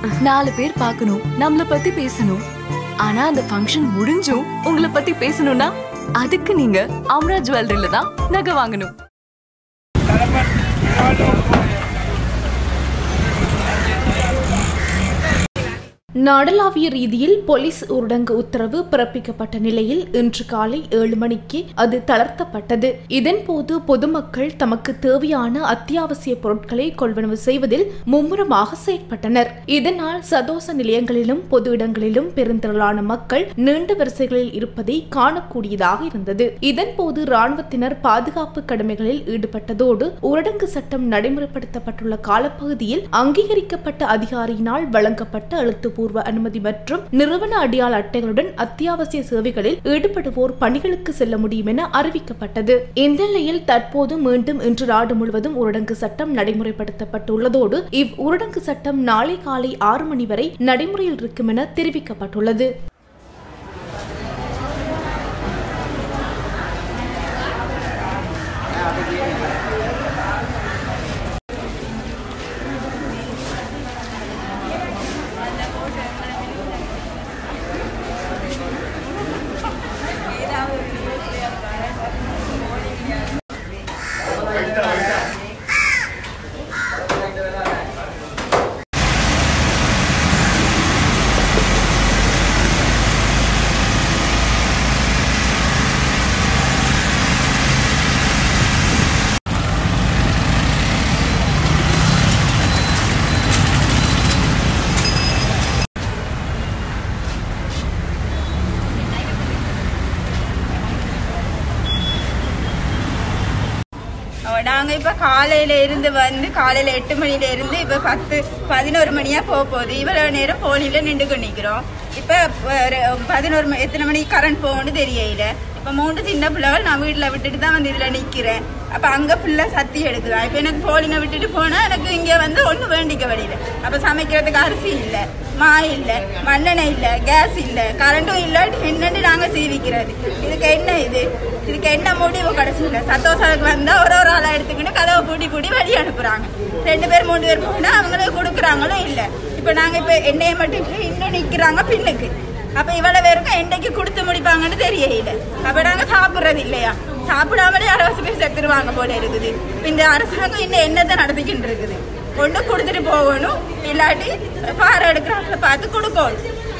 நாலு பேர் பார்க்கணும் நம்மள பத்தி பேசணும் ஆனா அந்த ஃபங்க்ஷன் முடிஞ்சும் உங்களை பத்தி பேசணும்னா அதுக்கு நீங்க அம்ரா ஜுவல்லரியில தான் நகை வாங்கணும் நாடளாவிய ரீதியில் போலீஸ் ஊரடங்கு உத்தரவு பிறப்பிக்கப்பட்ட நிலையில் இன்று காலை ஏழு மணிக்கு அது தளர்த்தப்பட்டது இதன்போது பொதுமக்கள் தமக்கு தேவையான அத்தியாவசிய பொருட்களை கொள்வனவு செய்வதில் மும்முரமாக செயற்பட்டனர் இதனால் சதோச நிலையங்களிலும் பொது இடங்களிலும் பெருந்திரளான மக்கள் நீண்ட வரிசைகளில் இருப்பதை காணக்கூடியதாக இருந்தது இதன்போது ராணுவத்தினர் பாதுகாப்பு கடமைகளில் ஈடுபட்டதோடு ஊரடங்கு சட்டம் நடைமுறைப்படுத்தப்பட்டுள்ள காலப்பகுதியில் அங்கீகரிக்கப்பட்ட அதிகாரியினால் வழங்கப்பட்ட எழுத்துப்பூர்வ அனுமதி மற்றும் நிறுவன அடையாள அட்டைகளுடன் அத்தியாவசிய சேவைகளில் ஈடுபடுவோர் பணிகளுக்கு செல்ல முடியும் என அறிவிக்கப்பட்டது இந்த நிலையில் தற்போது மீண்டும் இன்று நாடு முழுவதும் ஊரடங்கு சட்டம் நடைமுறைப்படுத்தப்பட்டுள்ளதோடு இவ் ஊரடங்கு சட்டம் நாளை காலை ஆறு மணி வரை நடைமுறையில் இருக்கும் என தெரிவிக்கப்பட்டுள்ளது நாங்கள் இப்போ காலையில இருந்து வந்து காலையில் எட்டு மணில இருந்து இப்போ பத்து பதினோரு மணியாக போக போகுது இவ்வளோ நேரம் போலியில் நின்று நிற்கிறோம் இப்போ ஒரு பதினோரு மணி எத்தனை மணிக்கு கரண்ட் போகும்னு தெரியல இப்போ மூன்று சின்ன பிள்ளைகள் நான் வீட்டில் விட்டுட்டு தான் வந்து இதில் நிற்கிறேன் அப்போ அங்கே பிள்ளை சத்தி எடுக்குதா இப்போ எனக்கு போலிங்க விட்டுட்டு போனால் எனக்கு இங்கே வந்து ஒன்றும் வேண்டிக்க வழியில அப்போ சமைக்கிறதுக்கு அரிசி இல்லை மா இல்லை மண்ணெண்ணெய் இல்லை கேஸ் இல்லை கரண்ட்டும் இல்லாட்டி என்னன்னு நாங்கள் சீவிக்கிறது இதுக்கு என்ன இது இதுக்கு என்ன முடிவு கடைசியில் சத்தோசாவுக்கு வந்தால் ஒரு ஒரு ஆளாக எடுத்துக்கிட்டு கதவை பூட்டி பூட்டி வழி அனுப்புகிறாங்க ரெண்டு பேர் மூணு பேர் போனால் அவங்களுக்கு கொடுக்குறாங்களும் இல்லை இப்போ நாங்கள் இப்போ எண்ணெயை மட்டும் இல்லை, இன்னும் நிற்கிறாங்க பின்னுக்கு அப்ப இவ்வளவு பேருக்கும் என்னைக்கு கொடுத்து முடிப்பாங்கன்னு தெரியல அப்ப நாங்க சாப்பிடுறது இல்லையா சாப்பிடாமலே அரைவாசி பேர் செத்துருவாங்க போல இருக்குது இப்ப இந்த அரசாங்கம் இன்னும் என்னத்தை நடத்திக்கிட்டு இருக்குது ஒண்ணு கொடுத்துட்டு போகணும் இல்லாட்டி பாறை எடுக்கிறாங்கள பார்த்து கொடுக்கணும்